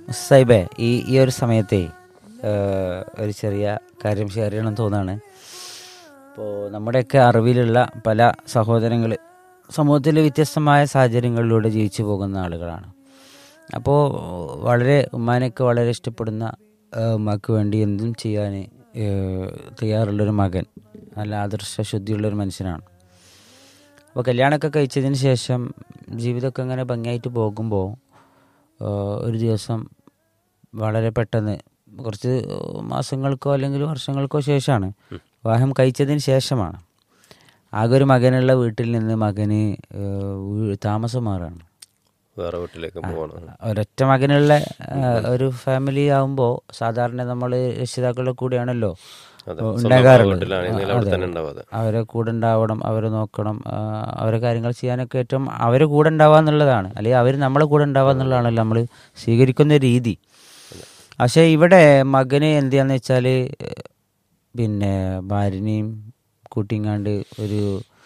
സൈബേ ഈ ഈ ഒരു സമയത്തെ ഏഹ്, ഒരു ചെറിയ കാര്യം ഷെയർ ചെയ്യണം തോന്നാണ് ഇപ്പോൾ നമ്മുടെയൊക്കെ അറിവിലുള്ള പല സഹോദരങ്ങൾ സമൂഹത്തിൽ വ്യത്യസ്തമായ സാഹചര്യങ്ങളിലൂടെ ജീവിച്ചു പോകുന്ന ആളുകളാണ് അപ്പോൾ വളരെ ഉമ്മാനെയൊക്കെ വളരെ ഇഷ്ടപ്പെടുന്ന ഏഹ്, ഉമ്മാക്ക് വേണ്ടി എന്തും ചെയ്യാൻ ഏഹ്, തയ്യാറുള്ളൊരു മകൻ നല്ല ആദർശ ശുദ്ധിയുള്ളൊരു മനുഷ്യനാണ് അപ്പോൾ കല്യാണമൊക്കെ കഴിച്ചതിന് ശേഷം ജീവിതമൊക്കെ അങ്ങനെ ഭംഗിയായിട്ട് പോകുമ്പോൾ ഏഹ്, ഒരു ദിവസം വളരെ പെട്ടെന്ന് കുറച്ച് മാസങ്ങൾക്കോ അല്ലെങ്കിൽ വർഷങ്ങൾക്കോ ശേഷമാണ് വിവാഹം കഴിച്ചതിന് ശേഷമാണ് ആകെ ഒരു മകനുള്ള വീട്ടിൽ നിന്ന് മകന് ഏഹ്, വീ- താമസം മാറുകയാണ് വേറെ വീട്ടിലേക്ക് പോകണം ഒരൊറ്റ മകനുള്ള ഏഹ്, ഒരു ഫാമിലി ആവുമ്പോൾ സാധാരണ നമ്മൾ രക്ഷിതാക്കളുടെ കൂടെയാണല്ലോ അതെ സ്വന്തം ഉണ്ടാകാറുള്ളത് വീട്ടിലാണെങ്കിൽ ആ, അവിടെ അതെ. തന്നെ ഉണ്ടാവും അതെ അവരെ കൂടെ ഉണ്ടാവണം അവരെ നോക്കണം ആ, അവരെ കാര്യങ്ങൾ ചെയ്യാനൊക്കെ ഏറ്റവും അവരെ കൂടെ ഉണ്ടാവുക എന്നുള്ളതാണ് അല്ലെങ്കിൽ അവർ നമ്മളെ കൂടെ ഉണ്ടാവുക എന്നുള്ളതാണല്ലോ നമ്മൾ സ്വീകരിക്കുന്ന രീതി പക്ഷേ ഇവിടെ മകന് എന്തിയാന്ന് വെച്ചാൽ പിന്നെ ഭാര്യനെയും കൂട്ടിങ്ങാണ്ട് ഒരു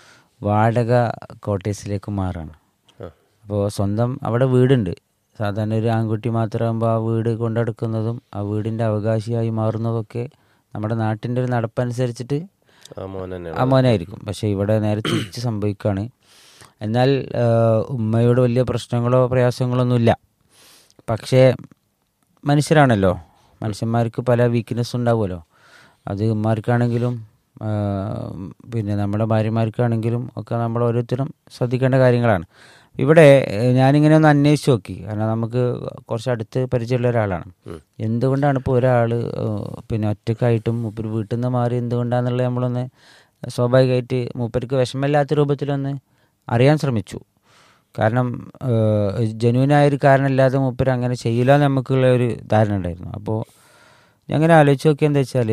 വാടക കോട്ടേഴ്സിലേക്ക് മാറാണ് ആ. അപ്പോൾ സ്വന്തം അവിടെ വീടുണ്ട് സാധാരണ ഒരു ആൺകുട്ടി മാത്രമാകുമ്പോൾ ആ വീട് കൊണ്ടെടുക്കുന്നതും ആ വീടിൻ്റെ അവകാശിയായി മാറുന്നതൊക്കെ നമ്മുടെ നാട്ടിൻ്റെ ഒരു നടപ്പനുസരിച്ചിട്ട് ആ മോൻ തന്നെയാണ് ആ മോനായിരിക്കും പക്ഷെ ഇവിടെ നേരെ തിരിച്ച് സംഭവിക്കുകയാണ് എന്നാൽ ആ, ഉമ്മയോട് വലിയ പ്രശ്നങ്ങളോ പ്രയാസങ്ങളോ ഒന്നുമില്ല പക്ഷേ മനുഷ്യരാണല്ലോ മനുഷ്യന്മാർക്ക് പല വീക്ക്നെസ് ഉണ്ടാവുമല്ലോ അത് ഉമ്മാർക്കാണെങ്കിലും ആ, പിന്നെ നമ്മുടെ ഭാര്യമാർക്കാണെങ്കിലും ഒക്കെ നമ്മൾ ഓരോരുത്തരും ശ്രദ്ധിക്കേണ്ട കാര്യങ്ങളാണ് ഇവിടെ ഏഹ്, ഞാനിങ്ങനെ ഒന്ന് അന്വേഷിച്ച് നോക്കി കാരണം നമുക്ക് കുറച്ച് അടുത്ത് പരിചയമുള്ള ഒരാളാണ് എന്തുകൊണ്ടാണ് ഇപ്പോൾ ഒരാൾ പിന്നെ ഒറ്റക്കായിട്ടും മൂപ്പര് വീട്ടിൽ നിന്ന് മാറി എന്തുകൊണ്ടാണെന്നുള്ളത് നമ്മളൊന്ന് സ്വാഭാവികമായിട്ട് മൂപ്പർക്ക് വിഷമമില്ലാത്ത രൂപത്തിലൊന്ന് അറിയാൻ ശ്രമിച്ചു കാരണം ജനുവിനായ ഒരു കാരണമില്ലാതെ മൂപ്പര് അങ്ങനെ ചെയ്യില്ല എന്ന് നമുക്കുള്ള ഒരു ധാരണ ഉണ്ടായിരുന്നു അപ്പോൾ ഞാൻ അങ്ങനെ ആലോചിച്ച് നോക്കിയത് എന്താ വെച്ചാൽ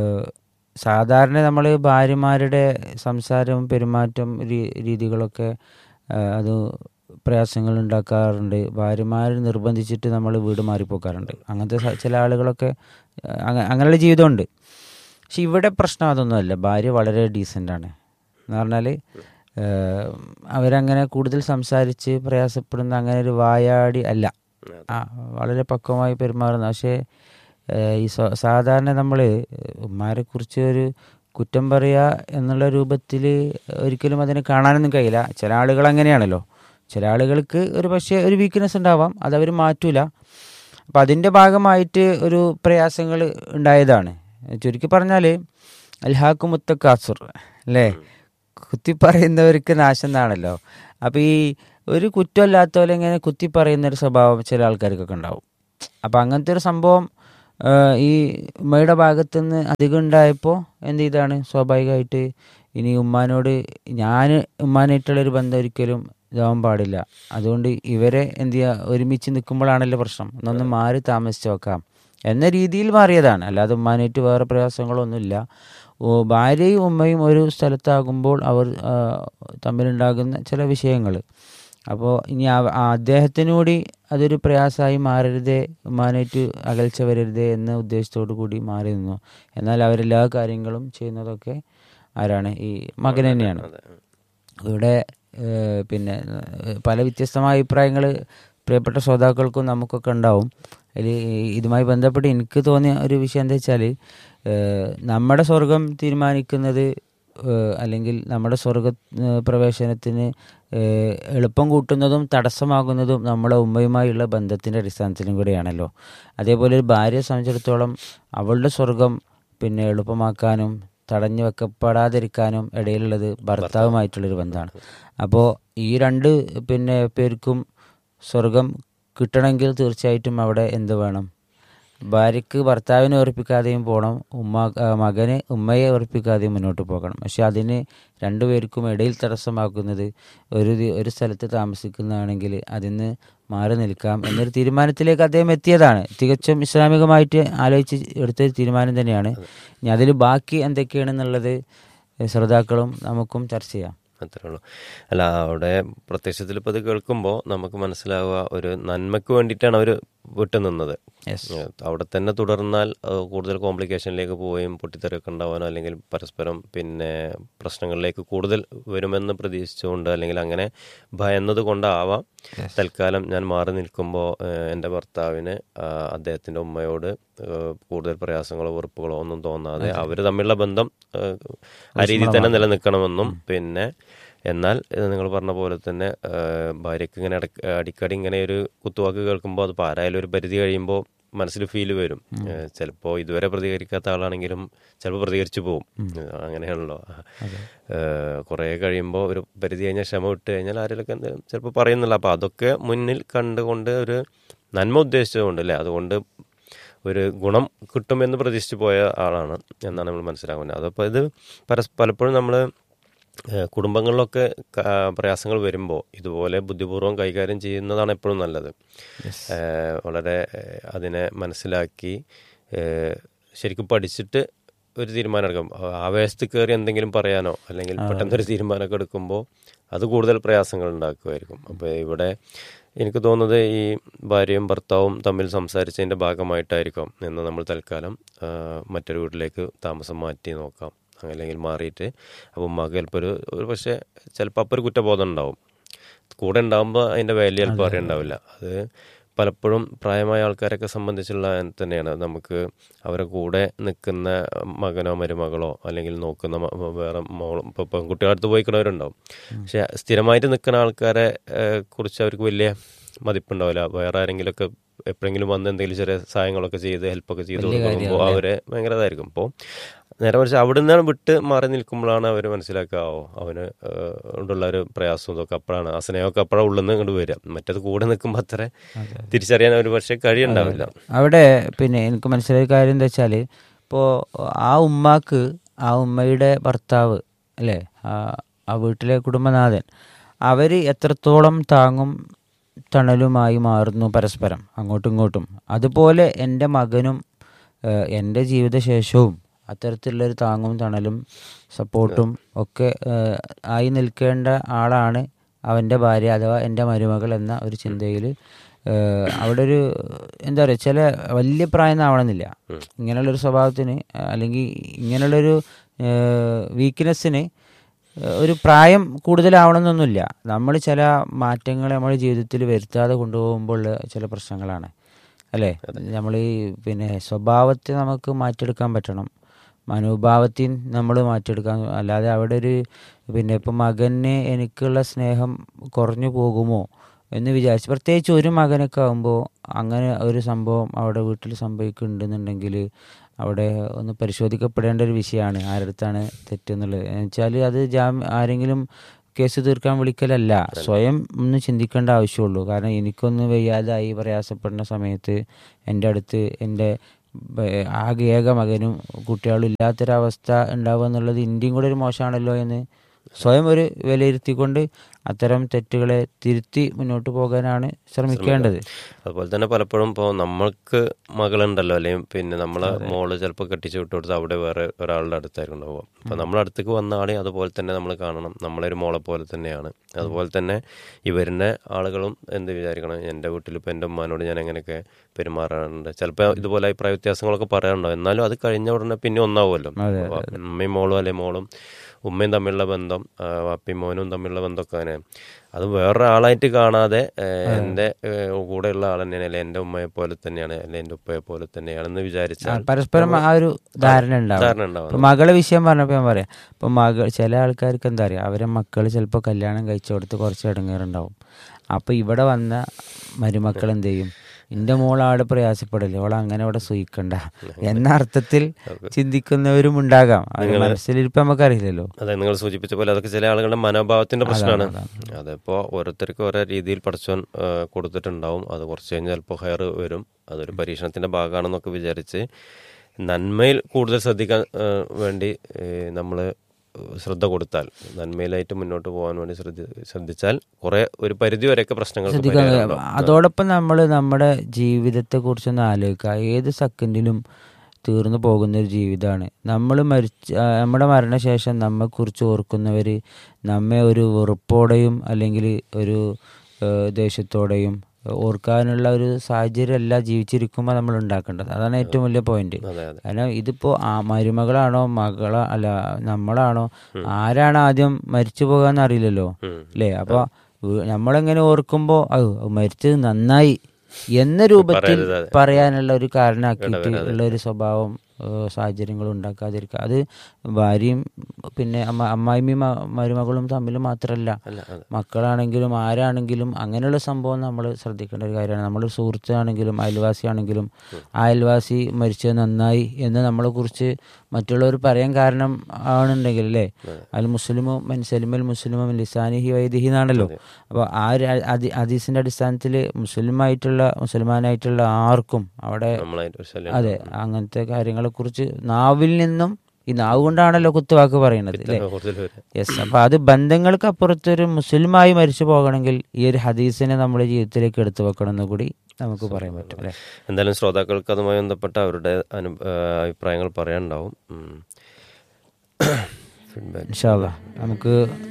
സാധാരണ നമ്മൾ ഭാര്യമാരുടെ സംസാരം പെരുമാറ്റം രീ- രീതികളൊക്കെ ആ, അത് പ്രയാസങ്ങൾ ഉണ്ടാക്കാറുണ്ട് ഭാര്യമാർ നിർബന്ധിച്ചിട്ട് നമ്മൾ വീട് മാറിപ്പോക്കാറുണ്ട് അങ്ങനത്തെ സ- ചില ആളുകളൊക്കെ ആ, അങ്ങ- അങ്ങനെയുള്ള ജീവിതമുണ്ട് പക്ഷെ ഇവിടെ പ്രശ്നം അതൊന്നുമല്ല ഭാര്യ വളരെ ഡീസൻ്റാണ് എന്ന് പറഞ്ഞാൽ അവരങ്ങനെ കൂടുതൽ സംസാരിച്ച് പ്രയാസപ്പെടുന്ന അങ്ങനെ ഒരു വായാടി അല്ല ആ വളരെ പക്വമായി പെരുമാറുന്ന പക്ഷേ ഏഹ് ഈ സ്വ- സാധാരണ നമ്മൾ ഉമ്മാരെ കുറിച്ച് ഒരു കുറ്റം പറയുക എന്നുള്ള രൂപത്തിൽ ഒരിക്കലും അതിനെ കാണാനൊന്നും കഴിയില്ല ചില ആളുകൾ അങ്ങനെയാണല്ലോ ചില ആളുകൾക്ക് ഒരു പക്ഷേ ഒരു വീക്ക്നെസ് ഉണ്ടാവാം അതവർ മാറ്റൂല അപ്പം അതിൻ്റെ ഭാഗമായിട്ട് ഒരു പ്രയാസങ്ങൾ ഉണ്ടായതാണ് ചുരുക്കി പറഞ്ഞാൽ അൽഹാഖു മുത്തക്കാസുർ അല്ലേ കുത്തി പറയുന്നവർക്ക് നാശം എന്നാണല്ലോ അപ്പോൾ ഈ ഒരു കുറ്റമില്ലാത്ത പോലെ ഇങ്ങനെ കുത്തി പറയുന്ന ഒരു സ്വഭാവം ചില ആൾക്കാർക്കൊക്കെ ഉണ്ടാവും അപ്പം അങ്ങനത്തെ ഒരു സംഭവം ആ, ഈ ഉമ്മയുടെ ഭാഗത്തു നിന്ന് അധികം ഉണ്ടായപ്പോൾ എന്ത് ചെയ്താണ് സ്വാഭാവികമായിട്ട് ഇനി ഉമ്മാനോട് ഞാൻ ഉമ്മാനായിട്ടുള്ളൊരു ബന്ധം ഒരിക്കലും ഇതാവാൻ പാടില്ല അതുകൊണ്ട് ഇവരെ എന്ത് ചെയ്യുക ഒരുമിച്ച് നിൽക്കുമ്പോഴാണല്ലോ പ്രശ്നം ഒന്നൊന്ന് മാറി താമസിച്ച് നോക്കാം എന്ന രീതിയിൽ മാറിയതാണ് അല്ലാതെ ഉമ്മാനായിട്ട് വേറെ പ്രയാസങ്ങളൊന്നുമില്ല ഓ ഭാര്യയും ഉമ്മയും ഒരു സ്ഥലത്താകുമ്പോൾ അവർ ആ, തമ്മിലുണ്ടാകുന്ന ചില വിഷയങ്ങൾ അപ്പോൾ ഇനി ആ- ആ അദ്ദേഹത്തിനൂടി അതൊരു പ്രയാസമായി മാറരുതേ ഉമ്മാനായിട്ട് അകൽച്ച വരരുതേ എന്ന ഉദ്ദേശത്തോടു കൂടി മാറി നിന്നു എന്നാൽ അവരെല്ലാ കാര്യങ്ങളും ചെയ്യുന്നതൊക്കെ ആരാണ് ഈ മകൻ തന്നെയാണ് ഇവിടെ ഏഹ്, പിന്നെ ഏഹ്, പല വ്യത്യസ്തമായ അഭിപ്രായങ്ങൾ പ്രിയപ്പെട്ട ശ്രോതാക്കൾക്കും നമുക്കൊക്കെ ഉണ്ടാവും അതിൽ ഇതുമായി ബന്ധപ്പെട്ട് എനിക്ക് തോന്നിയ ഒരു വിഷയം എന്താ വെച്ചാൽ നമ്മുടെ സ്വർഗം തീരുമാനിക്കുന്നത് ഏഹ്, അല്ലെങ്കിൽ നമ്മുടെ സ്വർഗ ഏഹ്, പ്രവേശനത്തിന് ഏഹ്, എളുപ്പം കൂട്ടുന്നതും തടസ്സമാകുന്നതും നമ്മുടെ ഉമ്മയുമായുള്ള ബന്ധത്തിൻ്റെ അടിസ്ഥാനത്തിലും കൂടെയാണല്ലോ അതേപോലെ ഒരു ഭാര്യയെ സംബന്ധിച്ചിടത്തോളം അവളുടെ സ്വർഗം പിന്നെ എളുപ്പമാക്കാനും തടഞ്ഞു വെക്കപ്പെടാതിരിക്കാനും ഇടയിലുള്ളത് ഭർത്താവുമായിട്ടുള്ളൊരു ബന്ധമാണ് അപ്പോൾ ഈ രണ്ട് പിന്നെ പേർക്കും സ്വർഗം കിട്ടണമെങ്കിൽ തീർച്ചയായിട്ടും അവിടെ എന്ത് വേണം ഭാര്യയ്ക്ക് ഭർത്താവിനെ ഉറപ്പിക്കാതെയും പോകണം ഉമ്മ ആ, മകന് ഉമ്മയെ ഉറപ്പിക്കാതെയും മുന്നോട്ട് പോകണം പക്ഷെ അതിന് രണ്ടുപേർക്കും ഇടയിൽ തടസ്സമാക്കുന്നത് ഒരു ദി- ഒരു സ്ഥലത്ത് താമസിക്കുന്നതാണെങ്കിൽ അതിന് മാറി നിൽക്കാം എന്നൊരു തീരുമാനത്തിലേക്ക് അദ്ദേഹം എത്തിയതാണ് തികച്ചും ഇസ്ലാമികമായിട്ട് ആലോചിച്ച് എടുത്തൊരു തീരുമാനം തന്നെയാണ് ഇനി അതിൽ ബാക്കി എന്തൊക്കെയാണെന്നുള്ളത് ശ്രോതാക്കളും നമുക്കും ചർച്ച ചെയ്യാം അത്രേ ഉള്ളൂ അല്ല അവിടെ പ്രത്യക്ഷത്തിൽ ഇപ്പോൾ ഇത് കേൾക്കുമ്പോൾ നമുക്ക് മനസ്സിലാവുക ഒരു നന്മയ്ക്ക് വേണ്ടിയിട്ടാണ് അവർ വിട്ടുനിന്നത് Yes. ഏഹ് അവിടെ തന്നെ തുടർന്നാൽ അത് കൂടുതൽ കോംപ്ലിക്കേഷനിലേക്ക് പോവുകയും പൊട്ടിത്തെറിയൊക്കെ ഉണ്ടാവാനോ അല്ലെങ്കിൽ പരസ്പരം പിന്നെ പ്രശ്നങ്ങളിലേക്ക് കൂടുതൽ വരുമെന്ന് പ്രതീക്ഷിച്ചുകൊണ്ട് അല്ലെങ്കിൽ അങ്ങനെ ഭയന്നത് കൊണ്ടാവാം തൽക്കാലം ഞാൻ മാറി നിൽക്കുമ്പോൾ എൻ്റെ ഭർത്താവിന് ആ, അദ്ദേഹത്തിൻ്റെ ഉമ്മയോട് ഏഹ് കൂടുതൽ പ്രയാസങ്ങളോ വെറുപ്പുകളോ ഒന്നും തോന്നാതെ അവർ തമ്മിലുള്ള ബന്ധം ഏഹ് ആ രീതിയിൽ തന്നെ നിലനിൽക്കണമെന്നും പിന്നെ എന്നാൽ ഇത് നിങ്ങൾ പറഞ്ഞ പോലെ തന്നെ ഏഹ് ഭാര്യയ്ക്ക് ഇങ്ങനെ ഇടയ്ക്ക് അടിക്കടി ഇങ്ങനെ ഒരു കുത്തുവാക്ക് കേൾക്കുമ്പോൾ അത് ആരായാലും ഒരു പരിധി കഴിയുമ്പോൾ മനസ്സിൽ ഫീൽ വരും ചിലപ്പോൾ ഇതുവരെ പ്രതികരിക്കാത്ത ആളാണെങ്കിലും ചിലപ്പോൾ പ്രതികരിച്ചു പോകും അങ്ങനെയാണല്ലോ കുറേ കഴിയുമ്പോൾ ഒരു പരിധി കഴിഞ്ഞാൽ ക്ഷമ വിട്ട് കഴിഞ്ഞാൽ ആരെങ്കിലുമൊക്കെ എന്തെങ്കിലും ചിലപ്പോൾ പറയുന്നില്ല അപ്പോൾ അതൊക്കെ മുന്നിൽ കണ്ടുകൊണ്ട് ഒരു നന്മ ഉദ്ദേശിച്ചതുകൊണ്ട് അല്ലേ അതുകൊണ്ട് ഒരു ഗുണം കിട്ടുമെന്ന് പ്രതീക്ഷിച്ചു പോയ ആളാണ് എന്നാണ് നമ്മൾ മനസ്സിലാക്കുന്നത് അതപ്പോൾ ഇത് പരസ് പലപ്പോഴും നമ്മൾ ഏഹ് കുടുംബങ്ങളിലൊക്കെ ക- പ്രയാസങ്ങൾ വരുമ്പോൾ ഇതുപോലെ ബുദ്ധിപൂർവ്വം കൈകാര്യം ചെയ്യുന്നതാണ് എപ്പോഴും നല്ലത് ഏഹ് വളരെ ഏഹ് അതിനെ മനസ്സിലാക്കി ഏഹ് ശരിക്കും പഠിച്ചിട്ട് ഒരു തീരുമാനം എടുക്കാം ആ- ആവേശത്തിൽ കയറി എന്തെങ്കിലും പറയാനോ അല്ലെങ്കിൽ പെട്ടെന്ന് ഒരു തീരുമാനമൊക്കെ എടുക്കുമ്പോൾ അത് കൂടുതൽ പ്രയാസങ്ങൾ ഉണ്ടാക്കുമായിരിക്കും അപ്പോൾ ഇവിടെ എനിക്ക് തോന്നുന്നത് ഈ ഭാര്യയും ഭർത്താവും തമ്മിൽ സംസാരിച്ചതിൻ്റെ ഭാഗമായിട്ടായിരിക്കാം എന്ന് നമ്മൾ തൽക്കാലം ആ, മറ്റൊരു വീട്ടിലേക്ക് താമസം മാറ്റി നോക്കാം അല്ലെങ്കിൽ മാറിയിട്ട് അപ്പോൾ ഉമ്മാക്ക് ചിലപ്പോൾ ഒരു ഒരു പക്ഷേ ചിലപ്പോൾ അപ്പോൾ ഒരു കുറ്റബോധം ഉണ്ടാവും കൂടെ ഉണ്ടാകുമ്പോൾ അതിൻ്റെ വാല്യൂ ചിലപ്പോൾ അറിയണ്ടാവില്ല അത് പലപ്പോഴും പ്രായമായ ആൾക്കാരൊക്കെ സംബന്ധിച്ചുള്ള അങ്ങനെ തന്നെയാണ് നമുക്ക് അവരെ കൂടെ നിൽക്കുന്ന മകനോ മരുമകളോ അല്ലെങ്കിൽ നോക്കുന്ന മ- വേറെ മോളും ഇപ്പോൾ പെൺകുട്ടികളുടെ അടുത്ത് പോയിക്കുന്നവരുണ്ടാവും പക്ഷെ സ്ഥിരമായിട്ട് നിൽക്കുന്ന ആൾക്കാരെ ഏഹ്, കുറിച്ച് അവർക്ക് വലിയ മതിപ്പുണ്ടാവില്ല വേറെ ആരെങ്കിലുമൊക്കെ എപ്പോഴെങ്കിലും വന്ന് എന്തെങ്കിലും ചെറിയ സഹായങ്ങളൊക്കെ ചെയ്ത് ഹെൽപ്പൊക്കെ ചെയ്ത് കൊടുക്കുമ്പോൾ അവരെ ഭയങ്കര ഇതായിരിക്കും അപ്പോൾ നേരെ മറിച്ച് അവിടെ നിന്നാണ് വിട്ട് മാറി നിൽക്കുമ്പോഴാണ് അവർ മനസ്സിലാക്കുക ഓ അവന് ഏഹ്, കൊണ്ടുള്ള ഒരു പ്രയാസവും ഇതൊക്കെ അപ്പോഴാണ് ആ സ്നേഹമൊക്കെ അപ്പോഴാണ് ഉള്ളിൽ നിന്ന് ഇങ്ങോട്ട് വരിക മറ്റത് കൂടെ നിൽക്കുമ്പോൾ അത്ര തിരിച്ചറിയാൻ ഒരു പക്ഷേ കഴിയുണ്ടാവില്ല അവിടെ പിന്നെ എനിക്ക് മനസ്സിലായ കാര്യം എന്താ വെച്ചാൽ ഇപ്പോൾ ആ ഉമ്മാക്ക് ആ ഉമ്മയുടെ ഭർത്താവ് അല്ലേ ആ ആ വീട്ടിലെ കുടുംബനാഥൻ അവർ എത്രത്തോളം താങ്ങും തണലുമായി മാറുന്നു പരസ്പരം അങ്ങോട്ടും ഇങ്ങോട്ടും അതുപോലെ എൻ്റെ മകനും ഏഹ്, എൻ്റെ ജീവിതശേഷവും അത്തരത്തിലുള്ളൊരു താങ്ങും തണലും സപ്പോർട്ടും ഒക്കെ ഏഹ്, ആയി നിൽക്കേണ്ട ആളാണ് അവൻ്റെ ഭാര്യ അഥവാ എൻ്റെ മരുമകൾ എന്ന ഒരു ചിന്തയിൽ ഏഹ് അവിടെ ഒരു എന്താ പറയുക ചില വലിയ പ്രായം ആവണമെന്നില്ല ഇങ്ങനെയുള്ളൊരു സ്വഭാവത്തിന് അഹ് അല്ലെങ്കിൽ ഇങ്ങനെയുള്ളൊരു വീക്ക്നെസ്സിന് ഒരു പ്രായം കൂടുതലാവണമെന്നൊന്നുമില്ല നമ്മൾ ചില മാറ്റങ്ങൾ നമ്മുടെ ജീവിതത്തിൽ വരുത്താതെ കൊണ്ടുപോകുമ്പോൾ ഉള്ള ചില പ്രശ്നങ്ങളാണ് അല്ലേ നമ്മൾ ഈ പിന്നെ സ്വഭാവത്തെ നമുക്ക് മാറ്റിയെടുക്കാൻ പറ്റണം മനോഭാവത്തിൽ നമ്മൾ മാറ്റിയെടുക്കാൻ അല്ലാതെ അവിടെ ഒരു പിന്നെ ഇപ്പം മകന് എനിക്കുള്ള സ്നേഹം കുറഞ്ഞു പോകുമോ എന്ന് വിചാരിച്ച് പ്രത്യേകിച്ച് ഒരു മകനൊക്കെ ആകുമ്പോൾ അങ്ങനെ ഒരു സംഭവം അവിടെ വീട്ടിൽ സംഭവിക്കുന്നുണ്ടെന്നുണ്ടെങ്കിൽ അവിടെ ഒന്ന് പരിശോധിക്കപ്പെടേണ്ട ഒരു വിഷയമാണ് ആരടുത്താണ് തെറ്റെന്നുള്ളത് എന്ന് വെച്ചാൽ അത് ജാമ്യ ആരെങ്കിലും കേസ് തീർക്കാൻ വിളിക്കലല്ല സ്വയം ഒന്ന് ചിന്തിക്കേണ്ട ആവശ്യമുള്ളൂ കാരണം എനിക്കൊന്ന് വയ്യാതായി പ്രയാസപ്പെടുന്ന സമയത്ത് എൻ്റെ അടുത്ത് എൻ്റെ ബ- ആകെ ഏക മകനും കുട്ടികളും ഇല്ലാത്തൊരവസ്ഥ ഉണ്ടാവുക എന്നുള്ളത് ഇന്ത്യയും കൂടെ ഒരു മോശമാണല്ലോ എന്ന് സ്വയം ഒരു വിലയിരുത്തിക്കൊണ്ട് അത്തരം തെറ്റുകളെ തിരുത്തി മുന്നോട്ട് പോകാനാണ് ശ്രമിക്കേണ്ടത് അതുപോലെ തന്നെ പലപ്പോഴും ഇപ്പോൾ നമ്മൾക്ക് മകളുണ്ടല്ലോ അല്ലെങ്കിൽ പിന്നെ നമ്മളെ മോള് ചിലപ്പോൾ കെട്ടിച്ചു വിട്ടു കൊടുത്ത് അവിടെ വേറെ ഒരാളുടെ അടുത്തായിരിക്കും ഉണ്ടാവുക അപ്പോൾ നമ്മളെ അടുത്തേക്ക് വന്ന ആളെ അതുപോലെ തന്നെ നമ്മൾ കാണണം നമ്മളെ ഒരു മോളെ പോലെ തന്നെയാണ് അതുപോലെ തന്നെ ഈ വരുന്ന ആളുകളും എന്ത് വിചാരിക്കണം എൻ്റെ വീട്ടിൽ ഇപ്പോൾ എൻ്റെ ഉമ്മാനോട് ഞാൻ എങ്ങനെയൊക്കെ പെരുമാറാറുണ്ട് ചിലപ്പോൾ ഇതുപോലെ അഭിപ്രായ വ്യത്യാസങ്ങളൊക്കെ പറയാറുണ്ടാവും എന്നാലും അത് കഴിഞ്ഞ ഉടനെ പിന്നെ ഒന്നാവുമല്ലോ അപ്പോൾ ഉമ്മയും മോളും അല്ലെങ്കിൽ മോളും ഉമ്മയും തമ്മിലുള്ള ബന്ധം ആ, വാപ്പയും മോനും തമ്മിലുള്ള ബന്ധമൊക്കെ അങ്ങനെ അത് വേറൊരാളായിട്ട് കാണാതെ ഏഹ്, എൻ്റെ ഏഹ്, കൂടെയുള്ള ആൾ തന്നെയാണ് അല്ലെങ്കിൽ എൻ്റെ ഉമ്മയെ പോലെ തന്നെയാണ് അല്ലെങ്കിൽ എൻ്റെ ഉപ്പയെ പോലെ തന്നെയാണെന്ന് വിചാരിച്ചാൽ പരസ്പരം ആ ഒരു ധാരണ ഉണ്ടാവും ധാരണ ഉണ്ടാവും ഇപ്പൊ മകളെ വിഷയം പറഞ്ഞപ്പോൾ ഞാൻ പറയാം ഇപ്പൊ മകൾ ചില ആൾക്കാർക്ക് എന്താ പറയാ അവരെ മക്കൾ ചിലപ്പോൾ കല്യാണം കഴിച്ചു കൊടുത്ത് കുറച്ച് ഇടങ്ങേറുണ്ടാവും അപ്പൊ ഇവിടെ വന്ന മരുമക്കൾ എന്ത് ചെയ്യും എന്റെ മോൾ അവിടെ പ്രയാസപ്പെടില്ല അവൾ അങ്ങനെ അവിടെ സൂയിക്കണ്ട എന്ന അർത്ഥത്തിൽ ചിന്തിക്കുന്നവരും ഉണ്ടാകാം അത് മനസ്സിലിരിപ്പം നമുക്കറിയില്ലല്ലോ അതെ നിങ്ങൾ സൂചിപ്പിച്ച പോലെ അതൊക്കെ ചില ആളുകളുടെ മനോഭാവത്തിന്റെ പ്രശ്നമാണ് അതിപ്പോ ഓരോരുത്തർക്കും ഓരോ രീതിയിൽ പഠിച്ചോൻ ആ, കൊടുത്തിട്ടുണ്ടാവും അത് കുറച്ച് കഴിഞ്ഞാൽ ചിലപ്പോൾ ഹെയർ വരും അതൊരു പരീക്ഷണത്തിന്റെ ഭാഗമാണെന്നൊക്കെ വിചാരിച്ച് നന്മയിൽ കൂടുതൽ ശ്രദ്ധിക്കാൻ ആ, വേണ്ടി നമ്മൾ ശ്രദ്ധ കൊടുത്താൽ നന്മയിലായിട്ട് മുന്നോട്ട് പോകാൻ വേണ്ടി ശ്രദ്ധി ശ്രദ്ധിച്ചാൽ കുറെ ഒരു പരിധി വരെയൊക്കെ പ്രശ്നങ്ങൾക്ക് ശ്രദ്ധിക്കാൻ പരിഹാരം കഴിയും. ഉണ്ടാവും. അതോടൊപ്പം നമ്മൾ നമ്മുടെ ജീവിതത്തെ കുറിച്ചൊന്ന് ആലോചിക്കുക ഏത് സെക്കൻഡിലും തീർന്നു പോകുന്ന ഒരു ജീവിതമാണ് നമ്മൾ മരിച്ച ആ, നമ്മുടെ മരണശേഷം നമ്മെക്കുറിച്ച് ഓർക്കുന്നവർ നമ്മെ ഒരു വെറുപ്പോടെയും അല്ലെങ്കിൽ ഒരു ഏ, ദേഷ്യത്തോടെയും ഓർക്കാനുള്ള ഒരു സാഹചര്യം അല്ല ജീവിച്ചിരിക്കുമ്പോൾ നമ്മൾ ഉണ്ടാക്കേണ്ടത് അതാണ് ഏറ്റവും വലിയ പോയിന്റ് അതെ അതെ കാരണം ഇതിപ്പോ ആ മരുമകളാണോ മകളാ അല്ല നമ്മളാണോ ആരാണ് ആദ്യം മരിച്ചു പോകാന്ന് അറിയില്ലല്ലോ ഉം. അല്ലേ അപ്പൊ വീ- നമ്മളെങ്ങനെ ഓർക്കുമ്പോ അത് മരിച്ചത് നന്നായി എന്ന രൂപത്തിൽ പറയരുത്, അതെ. പറയാനുള്ള ഒരു കാരണമാക്കിയിട്ട് ഉള്ള ഒരു സ്വഭാവം ഏഹ്, സാഹചര്യങ്ങളും ഉണ്ടാക്കാതിരിക്കുക അത് ഭാര്യയും പിന്നെ അമ്മ അമ്മായിമ്മയും മ- മരുമകളും തമ്മിൽ മാത്രമല്ല അല്ല അതെ മക്കളാണെങ്കിലും ആരാണെങ്കിലും അങ്ങനെയുള്ള സംഭവം നമ്മൾ ശ്രദ്ധിക്കേണ്ട ഒരു കാര്യമാണ് നമ്മൾ സുഹൃത്താണെങ്കിലും അയൽവാസിയാണെങ്കിലും ആ അയൽവാസി മരിച്ചത് നന്നായി എന്ന് നമ്മളെ കുറിച്ച് മറ്റുള്ളവർ പറയാൻ കാരണം ആണെന്നുണ്ടെങ്കിൽ അല്ലേ അൽ മുസ്ലിമോ മൻസലിമൽ മുസ്ലിമോ ലിസാനിഹി വൈദിഹി എന്നാണല്ലോ അപ്പോൾ ആ ഒരു അ- അതി- ഹദീസിന്റെ അടിസ്ഥാനത്തിൽ മുസ്ലിമായിട്ടുള്ള മുസൽമാനായിട്ടുള്ള ആർക്കും അവിടെ നമ്മളതിന്റെ ഒരു ശല്യം അതെ അങ്ങനത്തെ കാര്യങ്ങളെ കുറിച്ച് നാവിൽ നിന്നും ഈ നാവ് കൊണ്ടാണല്ലോ കുത്തുവാക്ക് പറയുന്നത് അല്ലേ കൂടുതൽ വരും യെസ് അപ്പൊ അത് ബന്ധങ്ങൾക്ക് അപ്പുറത്ത് ഒരു മുസ്ലിമായി മരിച്ചു പോകണമെങ്കിൽ ഈ ഒരു ഹദീസിനെ നമ്മുടെ ജീവിതത്തിലേക്ക് എടുത്തു വെക്കണം എന്ന് കൂടി നമുക്ക് പറയാൻ പറ്റും അല്ലേ എന്തായാലും ശ്രോതാക്കൾക്ക് അതുമായി ബന്ധപ്പെട്ട അവരുടെ അനു ആ, അഭിപ്രായങ്ങൾ പറയാനുണ്ടാവും ഉം. Feedback. ഇൻഷാല്ല നമുക്ക്